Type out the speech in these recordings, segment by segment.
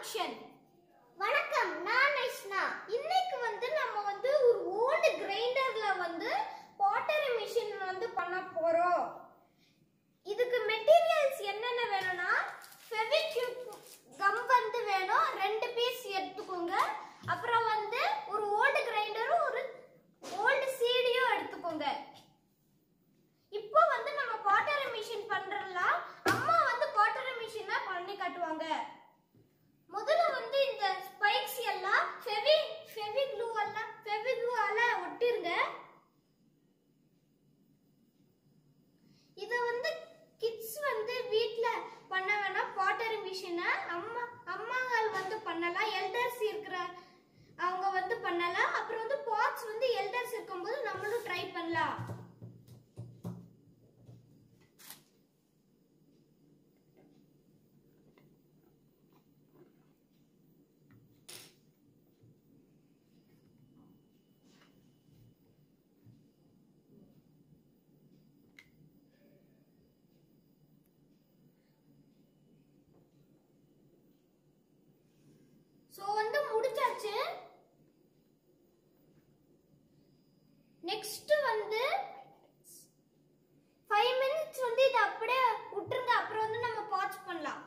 action வணக்கம் நான் ஐஷ்னா இன்னைக்கு வந்து நம்ம வந்து ஒரு ஓல்டு கிரைண்டர்ல வந்து பாட்டரி மிஷின் வந்து பண்ண போறோம் இதுக்கு மெட்டீரியல்ஸ் என்னென்ன வேணும்னா ஃபெவிக்விக் கம் வந்து வேணும் ரெண்டு பீஸ் எடுத்துக்கோங்க அப்புறம் வந்து ஒரு ஓல்டு கிரைண்டரும் ஒரு ஓல்டு சீடியும் எடுத்துக்கோங்க இப்போ வந்து நம்ம பாட்டரி மிஷின் பண்றலாம் அம்மா வந்து பாட்டரி மிஷினை பண்ணி காட்டுவாங்க முதல்ல வந்து இந்த ஸ்பைக்ஸ் எல்லாம் ஃபெவி ஃபெவி க்ளூ எல்லாம் ஃபெவி க்ளூவால ஒட்டிருங்க இத வந்து கிட்ஸ் வந்து வீட்ல பண்ண வேணாம் பாட்டரி மிஷினை அம்மா அம்மாங்கள் வந்து பண்ணலாம் எல்டர்ஸ் இருக்கிற அவங்க வந்து பண்ணலாம் அப்புறம் வந்து பாட்ஸ் வந்து எல்டர்ஸ் இருக்கும்போது நம்மளும் ட்ரை பண்ணலாம் சோ வந்து முடிச்சாச்சு நெக்ஸ்ட் வந்து ஃபைவ் மினிட்ஸ் வந்து இதை அப்படியே விட்டுருங்க அப்புறம் வந்து நம்ம பாட்ச் பண்ணலாம்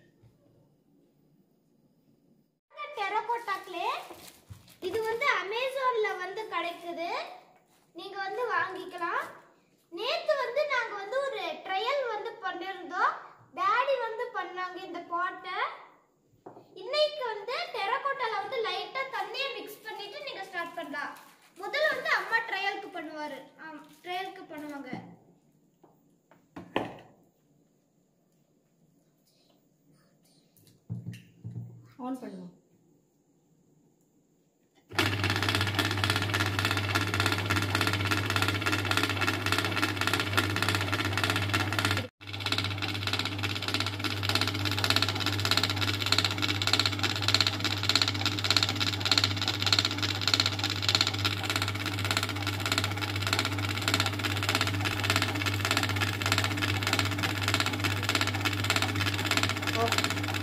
டெரகோட்டாக்லே இது வந்து அமேசான்ல வந்து கிடைக்குது நீங்க வந்து வாங்கிக்கலாம் நேத்து வந்து நாங்க வந்து ஒரு ட்ரையல் வந்து பண்ணிருந்தோம் டாடி வந்து பண்ணாங்க இந்த பாட்டை இன்னைக்கு வந்து டெரகோட்டால வந்து லைட்டா தண்ணியை மிக்ஸ் பண்ணிட்டு நீங்க ஸ்டார்ட் பண்ணலாம் முதல்ல வந்து அம்மா ட்ரையலுக்கு பண்ணுவாரு ஆம் ட்ரையலுக்கு பண்ணுவாங்க ஆன் பண்ணுவோம் off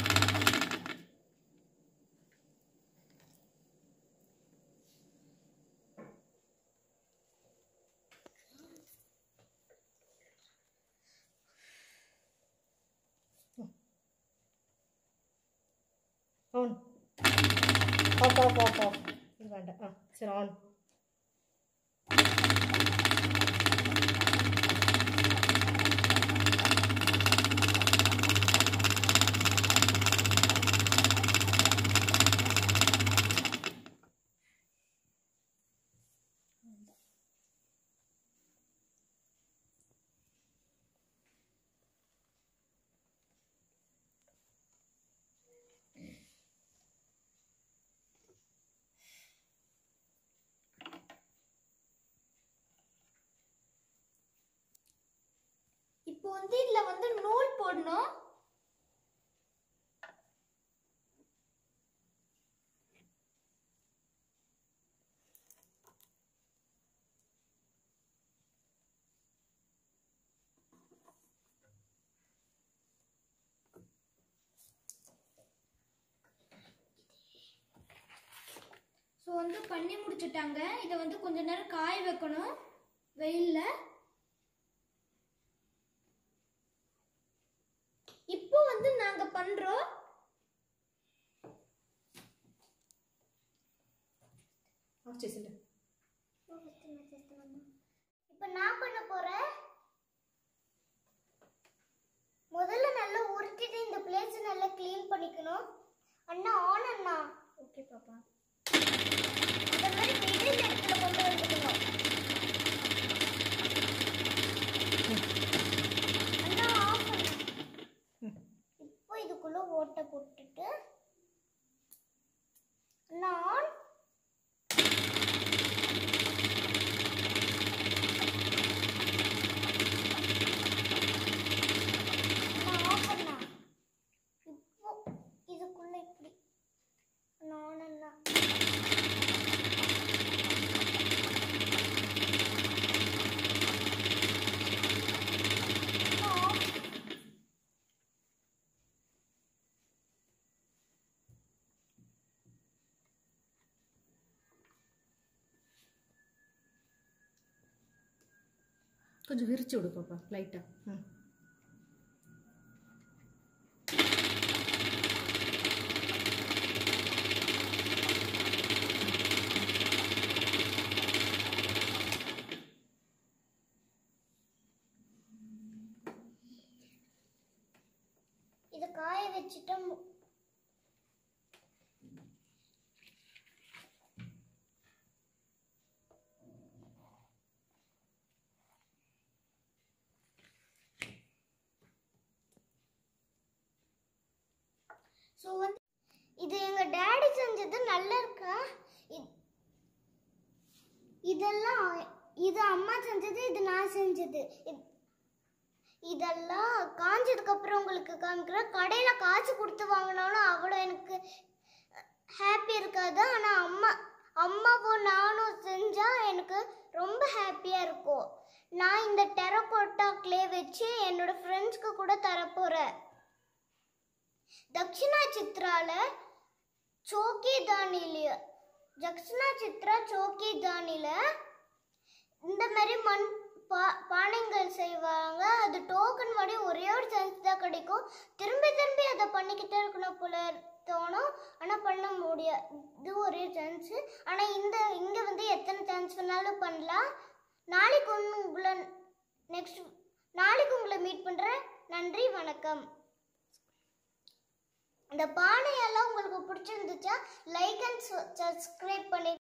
on off off off off இது வேண்டாம் ஆ சரி ஆன் இப்போ வந்து இதுல வந்து நூல் போடணும் ஸோ வந்து பண்ணி முடிச்சுட்டாங்க இதை வந்து கொஞ்ச நேரம் காய வைக்கணும் வெயில்ல இப்போ வந்து நாங்க பண்றோம் ஆஃப் చేసిండు இப்போ நான் பண்ண போறேன் முதல்ல நல்லா உருட்டிட்டு இந்த பிளேஸ் நல்லா க்ளீன் பண்ணிக்கணும் அண்ணா ஆன் அண்ணா ஓகே பாப்பா அந்த மாதிரி மிடில் இடத்துல கொண்டு வந்துக்கணும் அண்ணா ஆஃப் இப்போ இதுக்குள்ள ஓட்டை போட்டுட்டு அண்ணா ஆன் நான் ஆஃப் பண்ணா இப்போ இதுக்குள்ள இப்படி நான் அண்ணா ஆஃப் கொஞ்சம் விரிச்சு விடு பாப்பா லைட்டாக ம் இதை காய வச்சுட்டு மு- ஸோ வந்து இது எங்க டேடி செஞ்சது நல்லா இருக்கா இ- இதெல்லாம் இது அம்மா செஞ்சது இது நான் செஞ்சது இது- இதெல்லாம் காஞ்சதுக்கு அப்புறம் உங்களுக்கு காமிக்கிறேன் கடையில காசு கொடுத்து வாங்கினாலும் அவ்வளோ எனக்கு ஹாப்பி இருக்காது ஆனா அம்மா அம்மாவும் நானும் செஞ்சா எனக்கு ரொம்ப ஹாப்பியா இருக்கும் நான் இந்த டெரகோட்டா க்ளே வச்சு என்னோட ஃப்ரெண்ட்ஸ்க்கு கூட தரப்போறேன் தக்ஷிணா சித்ரால சோக்கி தானில தக்ஷிணா சித்ரா சோக்கி தானில இந்த மாதிரி மண் பா பானைகள் செய்வாங்க அது டோக்கன் மாதிரி ஒரே ஒரு சான்ஸ் தான் கிடைக்கும் திரும்பி திரும்பி அதை பண்ணிக்கிட்டே இருக்கணும் போல தோணும் ஆனால் பண்ண முடியாது இது ஒரே சான்ஸு ஆனால் இந்த இங்கே வந்து எத்தனை சான்ஸ் வேணாலும் பண்ணலாம் நாளைக்கு ஒன்று உங்களை நெக்ஸ்ட் நாளைக்கு உங்களை மீட் பண்ணுறேன் நன்றி வணக்கம் இந்த பானையெல்லாம் உங்களுக்கு பிடிச்சிருந்துச்சா லைக் அண்ட் சப்ஸ்கிரைப் பண்ணி